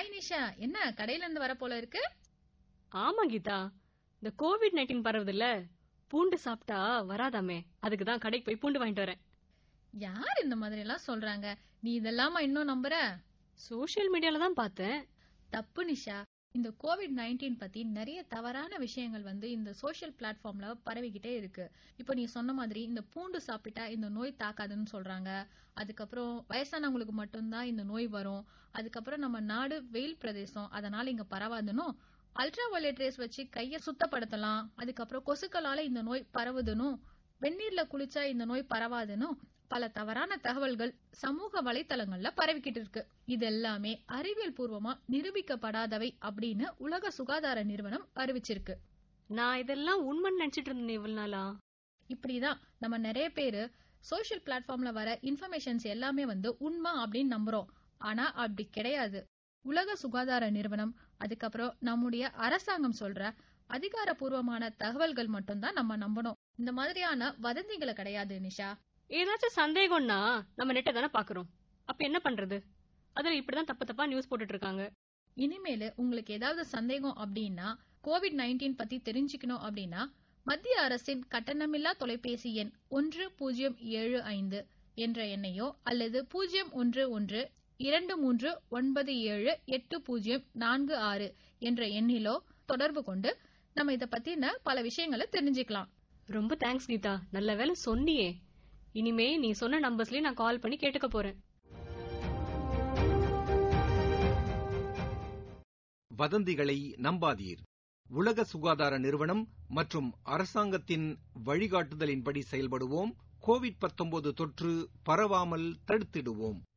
hi Nisha என்ன கடையில இருந்து வர போல இருக்கு ஆமா கீதா இந்த கோவிட் நைன்டீன் பரவுதுல்ல பூண்டு சாப்பிட்டா வராதாமே அதுக்கு தான் கடைக்கு போய் பூண்டு வாங்கிட்டு வரேன் யார் இந்த மாதிரி எல்லாம் சொல்றாங்க நீ இதெல்லாமா இன்னும் நம்புற சோஷியல் மீடியால தான் பார்த்தேன் தப்பு நிஷா இந்த கோவிட் நைன்டீன் பத்தி நிறைய தவறான விஷயங்கள் வந்து இந்த சோஷியல் பிளாட்ஃபார்ம்ல பரவிக்கிட்டே இருக்கு இப்போ நீ சொன்ன மாதிரி இந்த பூண்டு சாப்பிட்டா இந்த நோய் தாக்காதுன்னு சொல்றாங்க அதுக்கப்புறம் வயசானவங்களுக்கு மட்டும்தான் இந்த நோய் வரும் அதுக்கப்புறம் நம்ம நாடு வெயில் பிரதேசம் அதனால இங்க பரவாதுன்னும் அல்ட்ரா வயலட் ரேஸ் வச்சு கைய சுத்தப்படுத்தலாம் அதுக்கப்புறம் கொசுக்களால இந்த நோய் பரவுதுன்னும் வெந்நீர்ல குளிச்சா இந்த நோய் பரவாதுன்னும் பல தவறான தகவல்கள் சமூக வலைத்தளங்கள்ல பரவிக்கிட்டு இருக்கு இது எல்லாமே அறிவியல் பூர்வமா நிரூபிக்கப்படாதவை அப்படின்னு உலக சுகாதார நிறுவனம் அறிவிச்சிருக்கு நான் இதெல்லாம் உண்மைன்னு நினைச்சிட்டு இருந்தேன் இவ்வளவு நாளா இப்படிதான் நம்ம நிறைய பேரு சோஷியல் பிளாட்ஃபார்ம்ல வர இன்ஃபர்மேஷன்ஸ் எல்லாமே வந்து உண்மை அப்படின்னு நம்புறோம் ஆனா அப்படி கிடையாது உலக சுகாதார நிறுவனம் அதுக்கப்புறம் நம்முடைய அரசாங்கம் சொல்ற அதிகாரப்பூர்வமான தகவல்கள் மட்டும்தான் நம்ம நம்பணும் இந்த மாதிரியான வதந்திகளை கிடையாது நிஷா ஏதாச்சும் சந்தேகம்னா நம்ம நெட்டை தானே பாக்குறோம் அப்ப என்ன பண்றது அதுல இப்படிதான் தப்பு தப்பா நியூஸ் போட்டுட்டு இருக்காங்க இனிமேலு உங்களுக்கு ஏதாவது சந்தேகம் அப்படின்னா கோவிட் நைன்டீன் பத்தி தெரிஞ்சுக்கணும் அப்படின்னா மத்திய அரசின் கட்டணமில்லா தொலைபேசி எண் ஒன்று பூஜ்ஜியம் ஏழு ஐந்து என்ற எண்ணையோ அல்லது பூஜ்ஜியம் ஒன்று ஒன்று இரண்டு மூன்று ஒன்பது ஏழு எட்டு பூஜ்ஜியம் நான்கு ஆறு என்ற எண்ணிலோ தொடர்பு கொண்டு நம்ம இத பத்தின பல விஷயங்களை தெரிஞ்சுக்கலாம் ரொம்ப தேங்க்ஸ் கீதா நல்ல வேளை சொன்னியே இனிமே நீ சொன்ன நம்பர்ஸ்லயே நான் கால் பண்ணி கேட்டுக்க போறேன் வதந்திகளை நம்பாதீர் உலக சுகாதார நிறுவனம் மற்றும் அரசாங்கத்தின் வழிகாட்டுதலின்படி செயல்படுவோம் கோவிட் தொற்று பரவாமல் தடுத்திடுவோம்